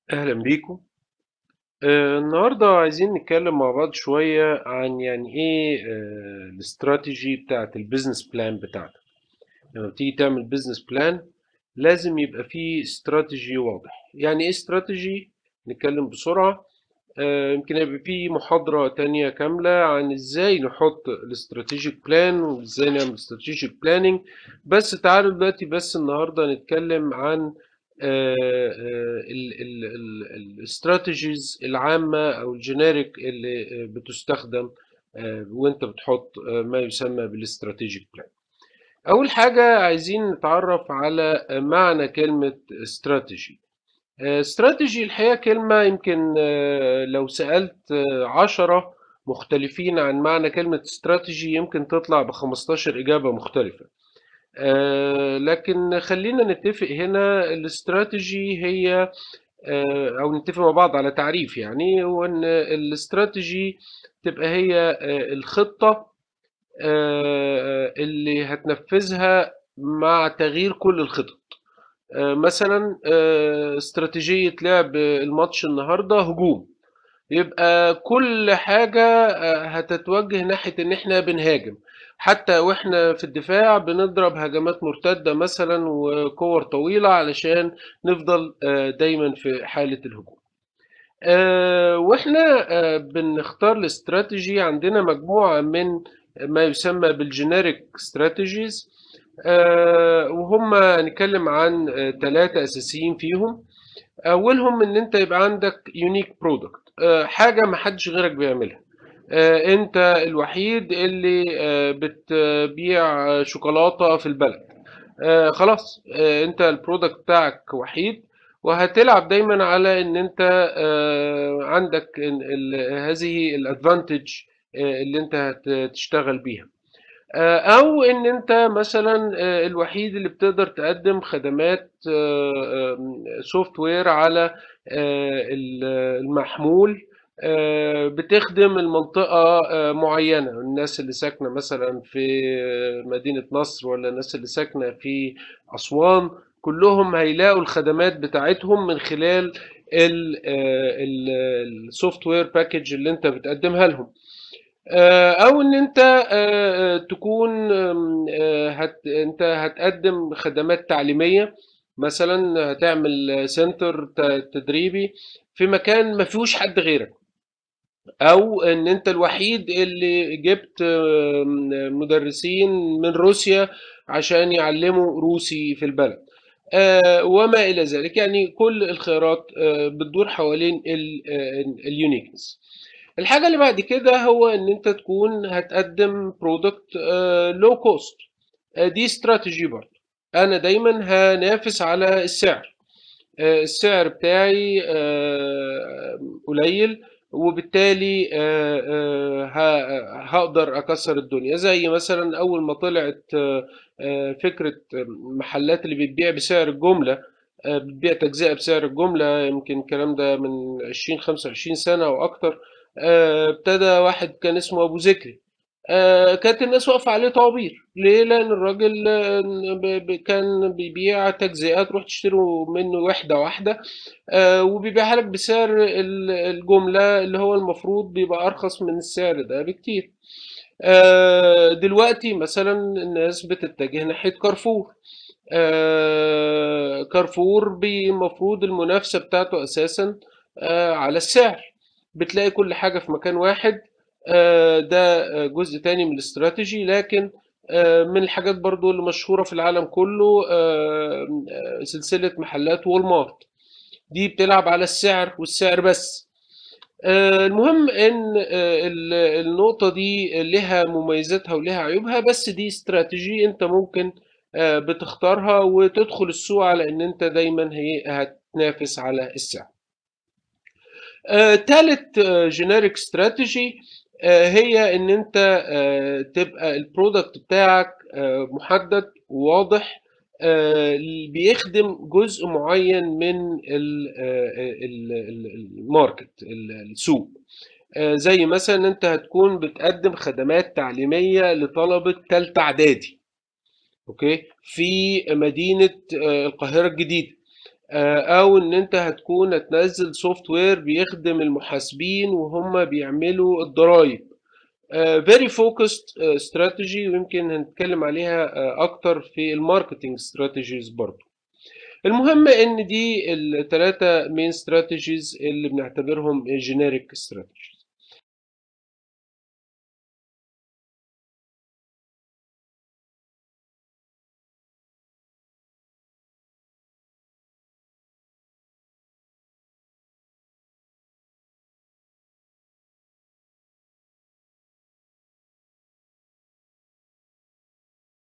أهلا بيكم آه، النهاردة عايزين نتكلم مع بعض شوية عن يعني إيه آه، الاستراتيجي بتاعة البيزنس بلان بتاعتك لما بتيجي تعمل بيزنس بلان لازم يبقى فيه استراتيجي واضح يعني إيه استراتيجي نتكلم بسرعة آه، يمكن يبقى فيه محاضرة تانية كاملة عن إزاي نحط الاستراتيجيك بلان وإزاي نعمل استراتيجيك بلاننج بس تعالوا دلوقتي بس النهاردة نتكلم عن الاستراتيجيز العامة أو الجينيريك اللي بتستخدم آه، وانت بتحط آه، ما يسمى بالاستراتيجيك بلان أول حاجة عايزين نتعرف على معنى كلمة استراتيجي استراتيجي الحقيقة كلمة يمكن آه، لو سألت عشرة مختلفين عن معنى كلمة استراتيجي يمكن تطلع ب 15 إجابة مختلفة آه، لكن خلينا نتفق هنا الاستراتيجي هي آه، او نتفق مع بعض على تعريف يعني هو ان الاستراتيجي تبقى هي آه، الخطة اللي هتنفذها مع تغيير كل الخطط مثلا استراتيجية لعب الماتش النهاردة هجوم يبقى كل حاجة هتتوجه ناحية ان احنا بنهاجم حتى واحنا في الدفاع بنضرب هجمات مرتدة مثلا وكور طويلة علشان نفضل آه، دايما في حالة الهجوم آه، واحنا آه، بنختار الاستراتيجي عندنا مجموعة من ما يسمى بالجينيريك استراتيجيز وهم هنتكلم عن ثلاثة أساسيين فيهم أولهم إن أنت يبقى عندك يونيك برودكت حاجة محدش غيرك بيعملها آه، انت الوحيد اللي آه، بتبيع شوكولاتة في البلد آه، خلاص انت البرودكت بتاعك وحيد وهتلعب دايما على ان انت عندك هذه الادفانتج اللي انت هتشتغل بيها او ان انت مثلا الوحيد اللي بتقدر تقدم خدمات سوفت وير على المحمول آه، بتخدم المنطقة آه، معينة الناس اللي ساكنة مثلا في مدينة نصر ولا الناس اللي ساكنة في أسوان كلهم هيلاقوا الخدمات بتاعتهم من خلال السوفت وير باكج اللي انت بتقدمها لهم آه، او ان انت تكون هت انت هتقدم خدمات تعليميه مثلا هتعمل سنتر تدريبي في مكان ما فيهوش حد غيرك او ان انت الوحيد اللي جبت مدرسين من روسيا عشان يعلموا روسي في البلد آه، وما الى ذلك يعني كل الخيارات آه، بتدور حوالين اليونيكنس آه، الحاجة اللي بعد كده هو ان انت تكون هتقدم برودكت لو كوست دي استراتيجي برضه انا دايما هنافس على السعر السعر بتاعي قليل وبالتالي آه، آه، هقدر اكسر الدنيا زي مثلا اول ما طلعت آه، فكره محلات اللي بتبيع بسعر الجمله بتبيع تجزئه بسعر الجمله يمكن الكلام ده من 20 25 سنه او اكتر ابتدى واحد كان اسمه ابو ذكري آه، كانت الناس واقفة عليه طوابير ليه؟ لأن الراجل آه، كان بيبيع تجزئات تروح تشتري منه وحدة واحدة آه، وبيبيعها لك بسعر الجملة اللي هو المفروض بيبقى أرخص من السعر ده بكتير دلوقتي مثلا الناس بتتجه ناحية كارفور كارفور المفروض المنافسة بتاعته أساسا على السعر بتلاقي كل حاجة في مكان واحد آه، ده جزء تاني من الاستراتيجي لكن آه، من الحاجات برضو اللي مشهورة في العالم كله آه، سلسلة محلات وول مارت دي بتلعب على السعر والسعر بس المهم ان النقطة دي لها مميزاتها ولها عيوبها بس دي استراتيجي انت ممكن بتختارها وتدخل السوق على ان انت دايما هي هتنافس على السعر ثالث جينيريك استراتيجي آه، هي ان انت آه، تبقى البرودكت بتاعك آه، محدد وواضح بيخدم جزء معين من الماركت السوق زي مثلا انت هتكون بتقدم خدمات تعليميه لطلبه ثالثه اعدادي اوكي في مدينه القاهره الجديده او ان انت هتكون هتنزل سوفت وير بيخدم المحاسبين وهم بيعملوا الضرايب فيري فوكسد استراتيجي ويمكن هنتكلم عليها uh, اكتر في الماركتنج استراتيجيز برضو المهم ان دي الثلاثه مين استراتيجيز اللي بنعتبرهم جينيريك استراتيجيز